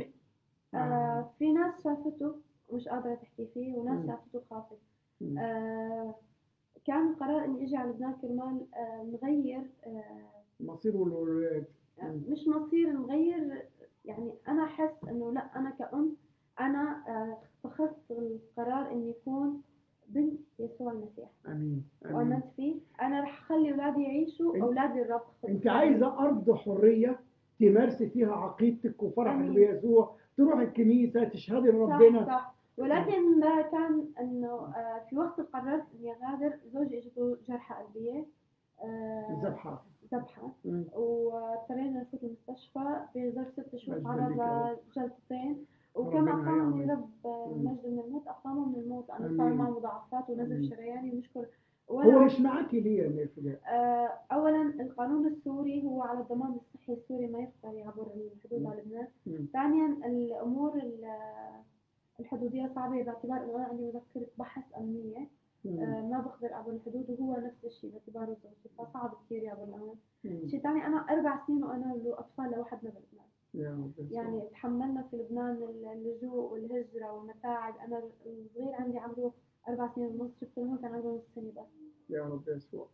آه في ناس شافته مش قادرة تحكي فيه وناس مم. شافته خافت. مم. آه كان قرار إني أجي على لبنان كرمال آه نغير آه مصير والولاد مم. مش مصير نغير يعني انا احس انه لا انا كأم انا آه، اتخذت القرار اني يكون بنت يسوع المسيح امين امين وامنت فيه انا رح اخلي اولادي يعيشوا إنت- اولاد الرب انت عايزه ارض حريه تمارسي فيها عقيدتك وفرحك أمين. بيسوع تروح الكنيسه تشهدي صح لربنا صح ولكن ده كان انه آه، في وقت قررت اني اغادر زوجي اجته جرحى قلبيه آه، ذبحه ذبحه مم. واضطرينا نفوت المستشفى في ظرف ست شهور مجد تعرض لك يا رب. لجلطتين وكما ربنا أقامني يعوض. رب مم. مجد من الموت أقامه من الموت أنا آمين. صار معه مضاعفات آمين. ونزف شرياني ونشكر هو ولا مش معاكي ليه يا نافذة؟ آه، أولا القانون السوري هو على الضمان الصحي السوري ما يقدر يعبر الحدود مم. على لبنان مم. ثانيا الأمور ال- الحدودية صعبة باعتبار إنه أنا عندي مذكرة بحث أمنية مم. آه، ما بقدر أعبر الحدود وهو نفس الشيء باعتباره زوجي فصعب كثير يعبر الأمن مم. شيء ثاني أنا أربع سنين وأنا له أطفال لوحدنا بلبنان يا رب يسوع. يعني تحملنا في لبنان اللجوء والهجرة والمتاعب أنا الصغير عندي عمره أربع سنين ونص شفت هون كان عمره نص سنة بس يا رب يسوع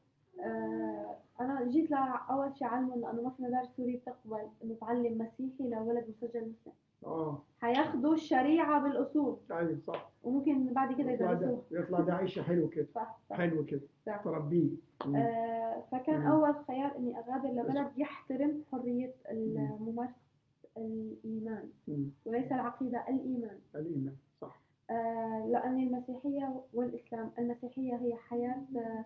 آه أنا جيت لأول شيء علمهم لأنه ما في مدارس سوري بتقبل إنه تعلم مسيحي لولد مسجل مسلم اه حياخدوا الشريعة بالأصول ايوه صح وممكن بعد كده يطلع ده يدرسوها يطلع ده عيشه حلو كده صح صح, حلو كده صح. تربيه مم. آه فكان مم. أول خيار إني أغادر لبلد يحترم حرية ممارسة الإيمان مم. وليس العقيدة الإيمان الايمان صح آه، لأن المسيحية والإسلام المسيحية هي حياة آه،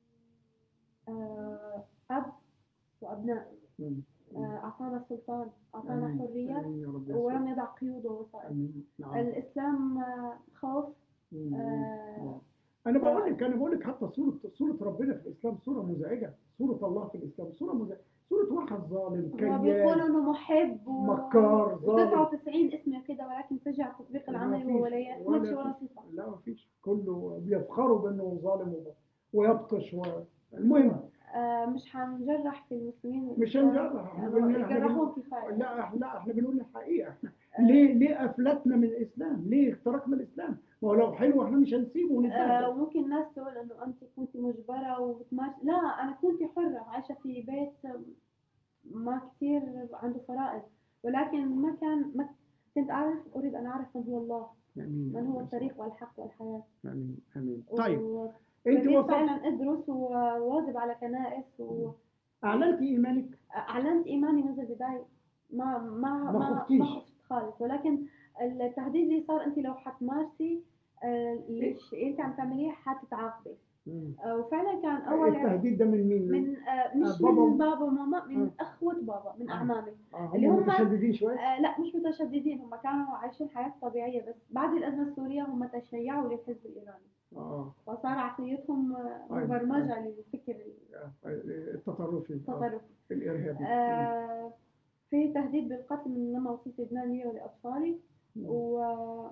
آه، أب وأبناء مم. آه، أعطانا سلطان أعطانا آمين. حرية آمين يا رب يسوع. ولم يضع قيود ووسائط امين نعم الإسلام آه، خوف مم. آه، انا بقول لك انا بقول لك حتى صوره صوره ربنا في الاسلام صوره مزعجه صوره الله في الاسلام صوره مزعجه صوره واحد ظالم هو كيان بيقولوا إنه محب و... مكار، ظالم. 99 اسمه كده ولكن ترجع تطبيق ما العملي فيش. والولايات ولا ما في ولا فيش. صفة لا ما فيش كله بيفخروا بانه ظالم وب- ويبطش و... المهم آه، مش هنجرح في المسلمين مش والإسلام. هنجرح احنا آه، بنقول احنا يجرحون بنقول- كفاية لا احنا لا احنا بنقول الحقيقه احنا ليه ليه افلتنا من الاسلام؟ ليه تركنا الاسلام؟ ما هو لو حلو احنا مش هنسيبه آه، ونتبهدل وممكن ناس تقول انه انت كنت مجبره وبتمارس لا انا كنت حره عايشه في بيت ما كثير عنده فرائض ولكن ما كان ما كنت اعرف اريد ان اعرف من هو الله امين من هو الطريق والحق والحياه امين امين طيب و- انت بديت وصلت فعلا ادرس وواظب على كنائس اعلنتي ايمانك واعلنت ايماني منذ البدايه ما ما ما ما, خفتيش. ما خفت خالص ولكن التهديد اللي صار انت لو حتمارسي آه، الشيء اللي انت عم تعمليه حتتعاقبي مم. آه، وفعلا كان اول التهديد ده من مين؟ من آه، مش آه، بابا. من بابا وماما من آه. اخوة بابا من آه. اعمامي آه اللي هم هم- متشددين شوي آه لا مش متشددين هم كانوا عايشين حياة طبيعية بس بعد الأزمة السورية هم تشيعوا للحزب الإيراني اه فصار عقليتهم آه، أيوة. مبرمجة للفكر آه، التطرفي آه، التطرفي الارهابي آه في تهديد بالقتل من لما وصلت لبنان لي ولأطفالي مم. وربنا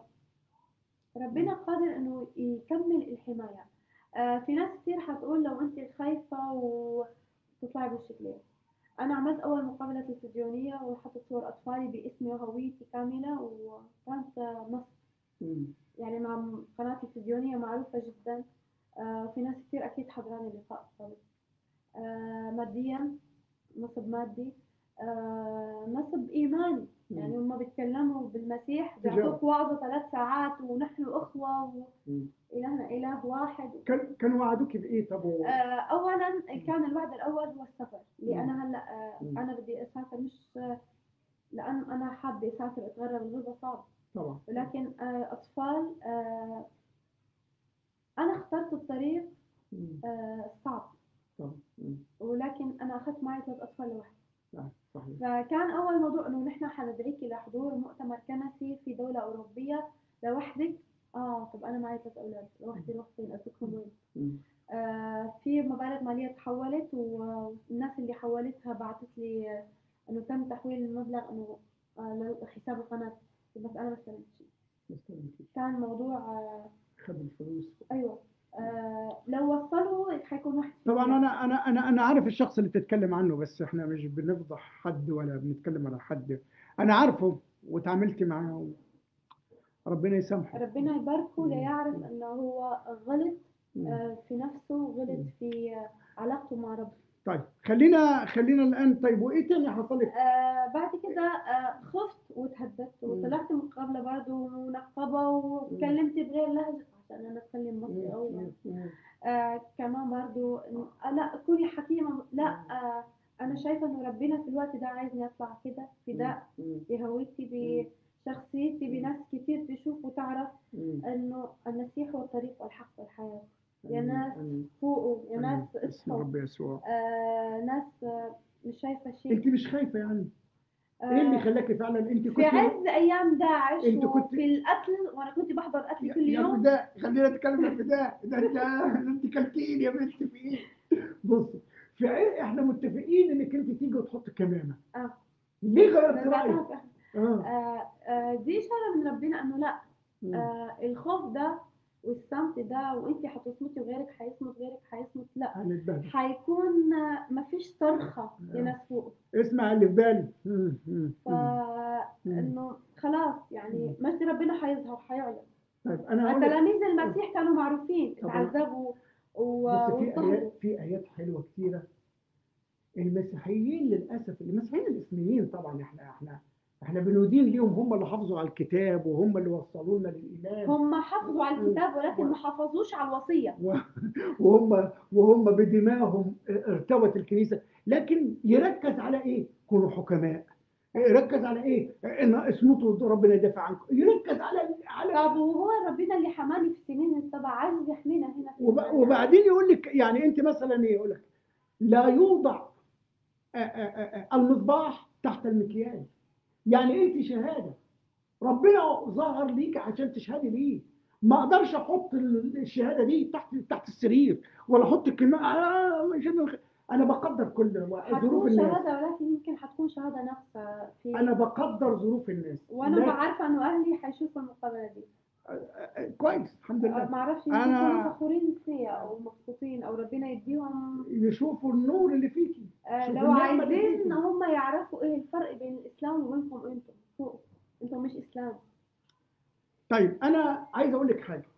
قادر انه يكمل الحمايه آه في ناس كثير حتقول لو انت خايفه وتطلعي بالشكل انا عملت اول مقابله تلفزيونيه وحطيت صور اطفالي باسمي وهويتي كامله وكانت آه، نص مم. يعني مع قناه تلفزيونيه معروفه جدا آه وفي ناس كثير اكيد حضراني اللقاء خالص آه ماديا نصب مادي آه نصب ايماني يعني هم بيتكلموا بالمسيح تجارة. بيعطوك وعظة ثلاث ساعات ونحن أخوة مم. وإلهنا إله واحد كان كانوا وعدوك بايه طب و- آه، أولا كان الوعد الأول هو السفر اللي مم. أنا هلا آه، مم. أنا بدي أسافر مش آه، لأن أنا حابة أسافر أتغرب الغربة صعب طبعا ولكن آه، أطفال آه، أنا اخترت الطريق مم. آه، صعب طبعا مم. ولكن أنا أخذت معي ثلاث أطفال لوحدي آه، صحيح فكان أول موضوع إنه نحن حندعيكي لحضور مؤتمر كنسي في دولة أوروبية لوحدك آه طب أنا معي ثلاث أولاد لوحدي رحت فين أتركهم وين مم. آه في مبالغ مالية تحولت والناس اللي حولتها بعثت لي آه، إنه تم تحويل المبلغ إنه آه، لحساب القناة بس أنا ما استلمت شيء مستني فيك. كان موضوع آه، خد الفلوس أيوه آه، لو وصلوا حيكون واحد في طبعا المية. انا انا انا انا عارف الشخص اللي بتتكلم عنه بس احنا مش بنفضح حد ولا بنتكلم على حد انا عارفه وتعاملت معاه ربنا يسامحه ربنا يباركه مم. ليعرف انه هو غلط مم. آه، في نفسه وغلط مم. في آه، علاقته مع ربه طيب خلينا خلينا الان طيب وايه تاني حصل لك؟ آه بعد كده آه خفت وتهددت مم. وطلعت مقابلة برضه ومنقبة وتكلمت بغير لهجة عشان أنا أتكلم مصري أول آه كمان برضه إنه- آه لا كوني حكيمة لا آه أنا شايفة إنه ربنا في الوقت ده عايزني أطلع كده فداء بهويتي بشخصيتي بناس كتير تشوف وتعرف إنه المسيح هو الطريق والحق والحياة يا ناس فوقوا يا ناس اسم اصحوا رب يسوع آه ناس آه مش شايفة شيء انت مش خايفه يعني ايه اللي آه خلاكي فعلا انت كنت في عز ايام داعش أنت كنت- وفي القتل وانا كنت بحضر قتل يا كل يا يوم فداء خلينا نتكلم عن فداء ده انت ده انت كلتين يا بنت في ايه؟ بص في عين احنا متفقين انك انت تيجي وتحط كمامه اه ليه غيرت بس رايك؟ أعرف- اه آه آه دي اشاره من ربنا انه لا مم. آه الخوف ده والصمت ده وانت حتصمتي وغيرك حيصمت غيرك حيصمت لا هنتبهدل حيكون آه، مفيش صرخه آه. لناس فوق اسمع اللي في بالي مم. مم. مم. فانه خلاص يعني مجد ربنا حيظهر حيعلن طيب انا هقول لك تلاميذ المسيح كانوا معروفين طبعاً. تعذبوا و- بس في واضطهدوا ايات في ايات حلوه كتيره المسيحيين للاسف المسيحيين الاسميين طبعا احنا احنا احنا بندين ليهم هم اللي حافظوا على الكتاب وهم اللي وصلونا للايمان هم حافظوا على الكتاب ولكن ما حافظوش على الوصيه و- وهم وهم بدمائهم ارتوت الكنيسه لكن يركز على ايه؟ كونوا حكماء يركز على ايه؟ ان اصمتوا ربنا يدافع عنكم يركز على على طب وهو ربنا اللي حماني في السنين السبع عايز يحمينا هنا في وب- الجنة. وبعدين يقول لك يعني انت مثلا ايه يقول لك لا يوضع آه، آه، آه، المصباح تحت المكيال يعني انت شهاده ربنا ظهر ليك عشان تشهدي ليه ما اقدرش احط ال- الشهاده دي تحت تحت السرير ولا احط الكلمه آه مش أنا- انا بقدر كل ظروف حتكون الناس شهاده ولكن يمكن حتكون شهاده نفسها في انا بقدر ظروف الناس وانا لا- ما عارفه انه اهلي حيشوفوا المقابله دي آه، آه، كويس الحمد لله ما اعرفش أنا- يمكن يكونوا فخورين فيها او مبسوطين او ربنا يديهم يشوفوا النور اللي فيكي آه، شوفوا لو النعمة اللي عايزين فيكم. هم يعرفوا ايه الفرق بين الاسلام وبينكم انتم فوق انتم مش اسلام طيب انا عايز اقول لك حاجه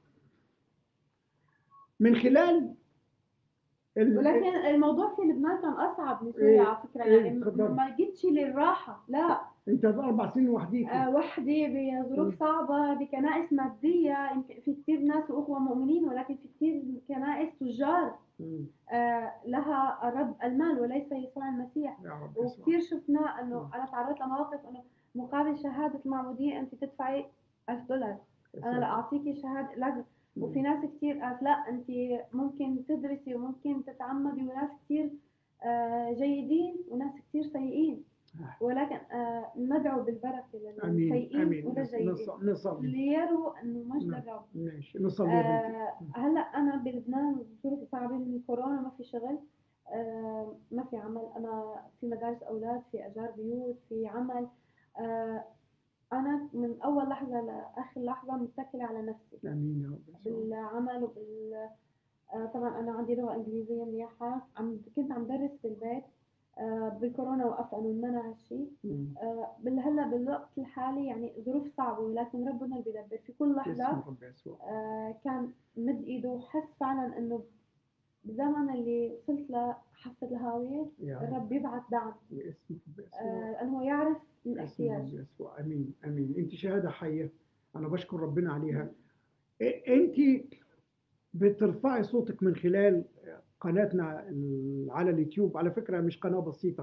من خلال ال- ولكن الموضوع في لبنان كان اصعب من إيه؟ سوريا على فكره إيه؟ يعني اتفضل. ما جيتش للراحه لا انت اربع سنين وحديك آه، وحدي بظروف صعبة بكنائس مادية يمكن في كثير ناس وأخوة مؤمنين ولكن في كثير كنائس تجار مم. آه، لها رب المال وليس يسوع المسيح يا رب يسوع. وكثير شفنا انه مم. انا تعرضت لمواقف انه مقابل شهادة المعمودية انت تدفعي 1000 دولار انا لا اعطيكي شهادة لازم مم. وفي ناس كثير قالت لا انت ممكن تدرسي وممكن تتعمدي وناس كثير آه، جيدين وناس كثير سيئين آه. ولكن آه، ندعو بالبركة امين للسيئين امين وللجيدين نص- نصلي ليروا انه مجد نعم. الرب ماشي نصلي يا بنتي آه هلا انا بلبنان ظروفي صعبه من كورونا ما في شغل آه ما في عمل انا في مدارس اولاد في اجار بيوت في عمل آه انا من اول لحظه لاخر لحظه متكله على نفسي امين يا رب يسوع. بالعمل وبال آه طبعا انا عندي لغه انجليزيه منيحه عم كنت عم درس في البيت آه بالكورونا وقفت انه منع هالشيء مم. آه بال- هلا بالوقت الحالي يعني ظروف صعبه ولكن ربنا اللي بيدبر في كل باسم لحظه رب يسوع آه، كان مد ايده وحس فعلا انه بزمن اللي وصلت لحافة الهاوية يا رب الرب بيبعت دعم باسم رب يسوع آه، لانه هو يعرف باسم الاحتياج رب يسوع امين امين انت شهاده حيه انا بشكر ربنا عليها إيه- انت بترفعي صوتك من خلال قناتنا ال- على اليوتيوب على فكره مش قناه بسيطه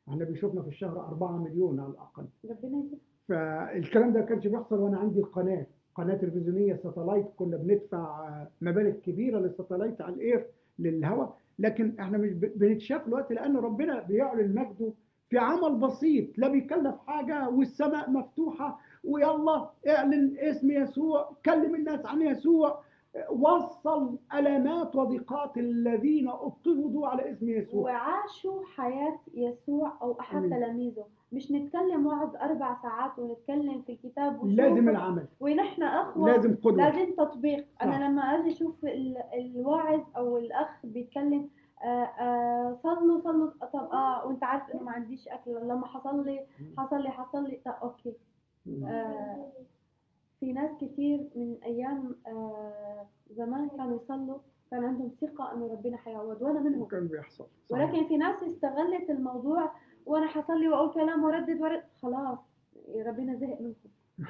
احنا بيشوفنا في الشهر 4 مليون على الاقل ربنا يزيد فالكلام ده كانش بيحصل وانا عندي القناه قناه تلفزيونيه ساتلايت كنا بندفع آه، مبالغ كبيره للساتلايت على الاير للهواء لكن احنا مش ب- بنتشاف دلوقتي لان ربنا بيعلن مجده في عمل بسيط لا بيكلف حاجه والسماء مفتوحه ويلا اعلن اسم يسوع كلم الناس عن يسوع وصل الامات وضيقات الذين اضطهدوا على اسم يسوع وعاشوا حياة يسوع أو أحد أمين. تلاميذه مش نتكلم وعظ أربع ساعات ونتكلم في الكتاب ونشوف لازم العمل ونحن أخوة لازم قدوه لازم تطبيق صح. أنا لما أجي أشوف ال- الواعظ أو الأخ بيتكلم آه آه صلوا صلوا طب اه وانت عارف انه ما عنديش اكل لما حصل لي حصل لي حصل لي طب اوكي آه في ناس كتير من ايام آه زمان كانوا يصلوا كان عندهم ثقة انه ربنا حيعوض وانا منهم كان بيحصل صح. ولكن في ناس استغلت الموضوع وانا حصل لي واقول كلام واردد وارد خلاص ربنا زهق منكم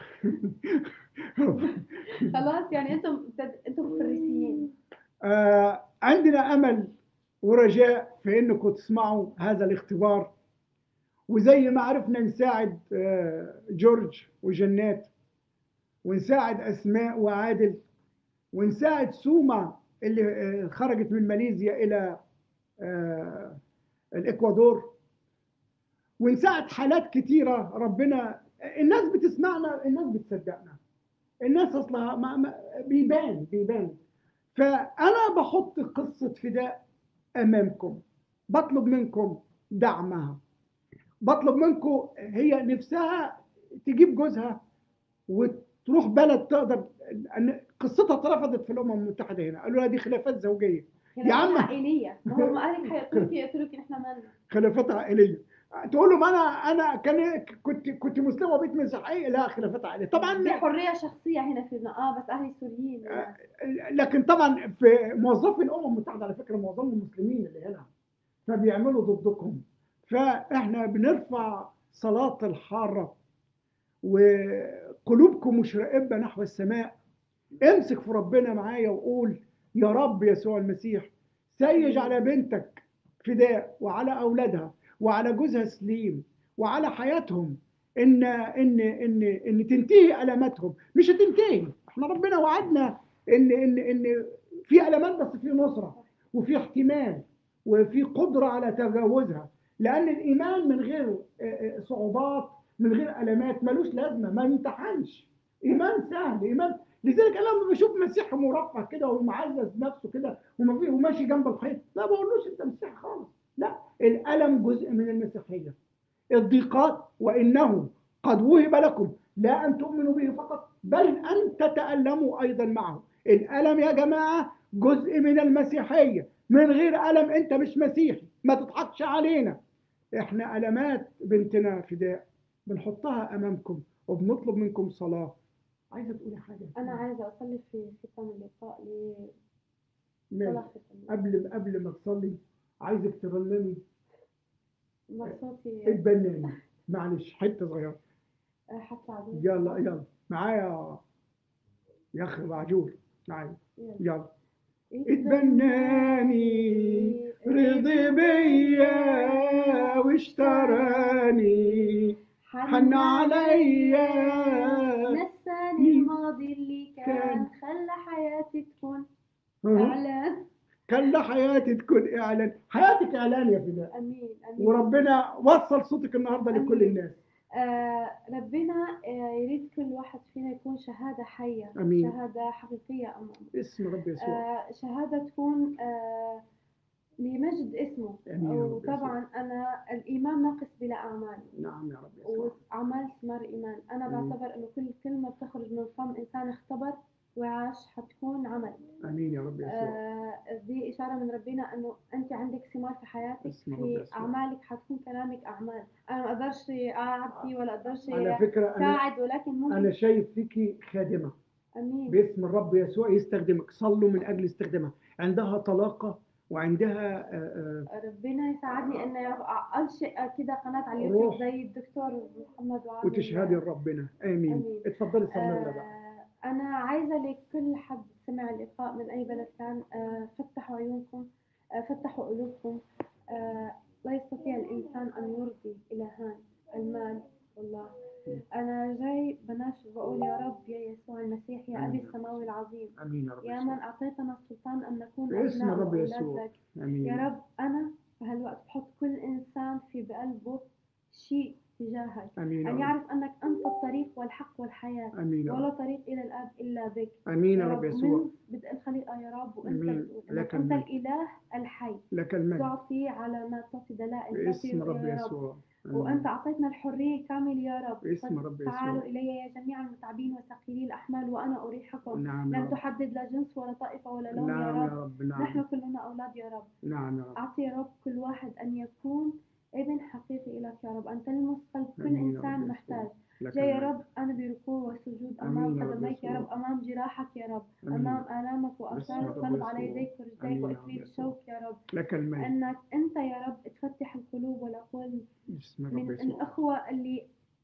خلاص يعني انتم انتم فريسيين آه عندنا امل ورجاء في انكم تسمعوا هذا الاختبار وزي ما عرفنا نساعد آه جورج وجنات ونساعد اسماء وعادل ونساعد سوما اللي آه خرجت من ماليزيا الى آه الاكوادور ونساعد حالات كتيره ربنا الناس بتسمعنا الناس بتصدقنا الناس اصلها ما ما بيبان بيبان فأنا بحط قصة فداء أمامكم بطلب منكم دعمها بطلب منكم هي نفسها تجيب جوزها وتروح بلد تقدر أن قصتها اترفضت في الأمم المتحدة هنا قالوا لها دي خلافات زوجية يا عم. عائلية ما هو ما قالك حيقتلوك يقتلوك نحن مالنا خلافات عائلية تقول لهم أنا أنا كان كنت كنت مسلمة وبيت مسيحية لا خلافات عائلية طبعا دي حرية شخصية هنا في اه بس اهلي سوريين آه، لكن طبعا في موظفي الامم المتحده على فكره معظمهم مسلمين اللي هنا فبيعملوا ضدكم فاحنا بنرفع صلاه الحاره وقلوبكم مشرقبه نحو السماء امسك في ربنا معايا وقول يا رب يسوع المسيح سيج على بنتك فداء وعلى اولادها وعلى جوزها سليم وعلى حياتهم ان ان ان ان تنتهي الماتهم مش هتنتهي احنا ربنا وعدنا ان ان ان في المات بس في نصره وفي احتمال وفي قدره على تجاوزها لان الايمان من غير آه، آه، صعوبات من غير المات ملوش لازمه ما يمتحنش ايمان سهل ايمان لذلك انا لما بشوف مسيحي مرفه كده ومعزز نفسه كده وما فيه وماشي جنب الحيط لا بقولوش انت مسيحي خالص لا الالم جزء من المسيحيه الضيقات وانه قد وهب لكم لا ان تؤمنوا به فقط بل ان تتالموا ايضا معه الالم يا جماعه جزء من المسيحيه من غير الم انت مش مسيحي ما تضحكش علينا احنا المات بنتنا فداء بنحطها امامكم وبنطلب منكم صلاه عايزه تقولي حاجه انا عايزة اصلي في ختام اللقاء ماشي. لصلاة ختام قبل قبل ما تصلي عايزك ترنمي مبسوطة اتبناني معلش حته صغيره حتساعدوني يلا يلا معايا يا اخي معجور معايا يلا. يلا اتبناني رضي بيا واشتراني حن عليا نساني الماضي اللي كان كان. خلى حياتي تكون اعلان خلى حياتي تكون اعلان حياتك اعلان يا فداء امين امين وربنا وصل صوتك النهارده لكل أمين. الناس آه ربنا آه يريد كل واحد فينا يكون شهادة حية امين شهادة حقيقية أمامه اسم رب يسوع آه شهادة تكون آه لمجد اسمه آمين يا رب وطبعا أنا الإيمان ناقص بلا أعمال نعم يا رب يسوع وأعمال ثمار إيمان أنا آمين. بعتبر إنه كل كلمة بتخرج من فم إنسان اختبر وعاش حتكون عمل امين يا رب يسوع آه دي إشارة من ربنا إنه أنت عندك ثمار في حياتك اسم رب في يسوع. أعمالك حتكون كلامك أعمال أنا ما أقدرش أعطي ولا أقدرش على فكره انا ساعد ولكن ممكن انا شايف فيكي خادمه امين باسم الرب يسوع يستخدمك صلوا من اجل استخدامها عندها طلاقه وعندها آه، آه، ربنا يساعدني ان انشئ كده قناه على اليوتيوب روح. زي الدكتور محمد وعامل وتشهدي لربنا امين آمين. اتفضلي صلي لنا بقى آه انا عايزه لكل حد سمع اللقاء من اي بلد كان آه فتحوا عيونكم آه فتحوا قلوبكم آه لا يستطيع الانسان ان يرضي العظيم امين يا رب يا من يسوع أعطيتنا السلطان أن نكون باسم أبناء الرب وأولاد يسوع. لك امين يا رب أنا بهالوقت بحط كل إنسان في بقلبه شيء تجاهك امين أن يا رب يعرف أنك أنت الطريق والحق والحياة امين يا ولا رب طريق إلى الآب إلا بك امين يا رب يسوع من بدء الخليقة يا رب وأنت أمين. بتقول لك أنك أنت المجد. الإله الحي لك المجد تعطي علامات تعطي دلائل تعطي باسم الرب رؤية يا رب يسوع آمين. وأنت أعطيتنا الحرية كامل يا رب باسم الرب تعالوا يسوع إلي يا جميع المتعبين وثقيلي الأحمال وأنا أريحكم نعم يا لم رب تحدد لا جنس ولا طائفة ولا لون يا نعم يا رب رب نحن نعم كلنا أولاد يا رب نعم يا رب أعطي يا رب كل واحد أن يكون ابن حقيقي لك يا رب أن تلمس قلب كل آمين يا رب إنسان يسوع. محتاج لك جاي يا المجد. رب أنا بركوع وسجود آمين أمام يا رب قدميك يا يسوع. رب أمام جراحك يا رب آمين. أمام آلامك وآثار باسم الرب الصلب على يسوع. يديك ورجليك آمين يا رب وإكليل يسوع. الشوك يا رب لك المجد أنك أنت يا رب تفتح القلوب والعقول باسم الرب من يسوع الأخوة اللي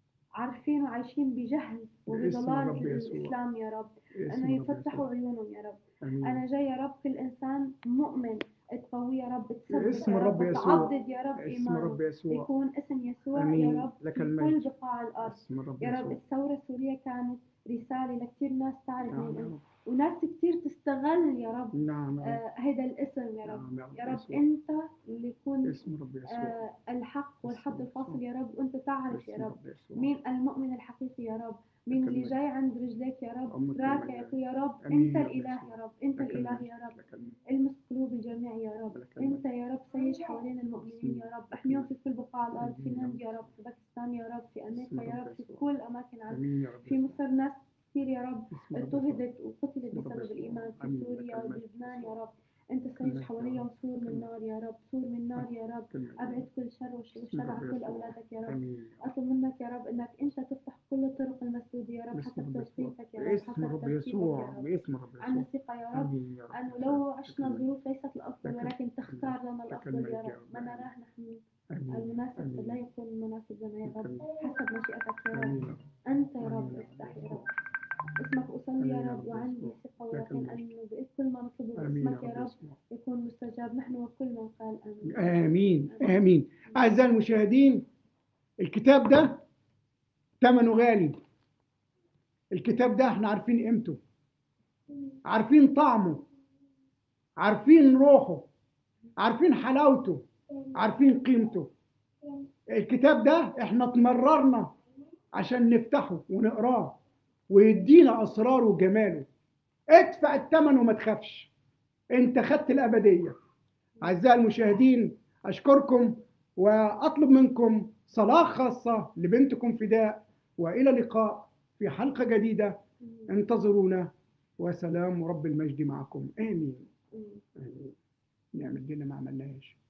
عارفين وعايشين بجهل باسم وبضلال الرب يسوع. الإسلام يا رب باسم أنه الرب يفتحوا يسوع. عيونهم يا رب امين أنا جاي يا رب كل إنسان مؤمن تقوي يا رب تثبت باسم يا الرب رب يسوع. تعضد يا رب اسم إيمانه الرب يسوع يكون اسم يسوع آمين. يا رب لك في المجد. كل بقاع الأرض اسم الرب يا رب يسوع الثورة السورية كانت رسالة لكثير ناس تعرف نعم مين يا أنت رب وناس كثير تستغل يا رب نعم يا رب آه هيدا الاسم يا رب نعم يا رب يسوع. أنت اللي يكون اسم الرب يسوع آه الحق والحد يسوع. الفاصل يا رب وأنت تعرف يا اسم رب الرب يسوع. مين المؤمن الحقيقي يا رب مين لك اللي المجد. جاي عند رجليك يا رب أمك راكع المجد. يا رب آمين انت يا رب الاله يسوع. يا رب انت لك الاله المجد. يا رب لك المجد. المس قلوب الجميع يا رب لك المجد. انت يا رب سيج حوالين المؤمنين يا رب احميهم في كل بقاع الارض في آمين يا الهند رب. يا رب في باكستان يا رب في امريكا يا الرب رب في يسوع. كل اماكن العالم امين يا رب في يسوع. مصر ناس كثير يا رب اسم الرب يسوع. اضطهدت وقتلت اسم الرب بسبب يسوع. الايمان في آمين. لك سوريا المجد. ولبنان يا رب انت لك سيج المجد يا حواليهم رب. سور لك من المجد. نار يا رب سور من نار يا رب لك المجد. ابعد كل شر وش- بسم وشر عن الرب كل يسوع. اولادك يا رب امين اطلب منك يا رب انك انت تفتح كل الطرق المسدودة يا رب باسم حسب الرب يسوع. توصيفك يا رب باسم حسب الرب ترتيبك يسوع يا رب باسم الرب عنا يسوع ثقة يا رب امين يا رب أنه لو عشنا لك المجد. ظروف ليست الأفضل لك ولكن تختار لنا لك الأفضل يا المجد يا رب رب. ما نراه نحن امين المناسب آمين. لا يكون المناسب لنا يا لك رب المجد. حسب مشيئتك يا امين رب يا رب أنت يا آمين رب يا رب. افتح يا رب اسمك أصلي يا آمين يا رب رب وعندي يسوع. ثقة لك ويقين المجد. أنه بإذ كل ما نطلبه امين يا باسمك يا رب رب يسوع يكون مستجاب نحن وكل من قال آمين آمين آمين أعزائي المشاهدين الكتاب ده ثمنه غالي الكتاب ده احنا عارفين قيمته عارفين طعمه عارفين روحه عارفين حلاوته عارفين قيمته الكتاب ده احنا اتمررنا عشان نفتحه ونقراه ويدينا اسراره وجماله ادفع الثمن وما تخافش انت خدت الابديه اعزائي المشاهدين اشكركم واطلب منكم صلاه خاصه لبنتكم فداء والى اللقاء في حلقه جديده انتظرونا وسلام رب المجد معكم امين آمين. امين نعمل دينا ما عملناش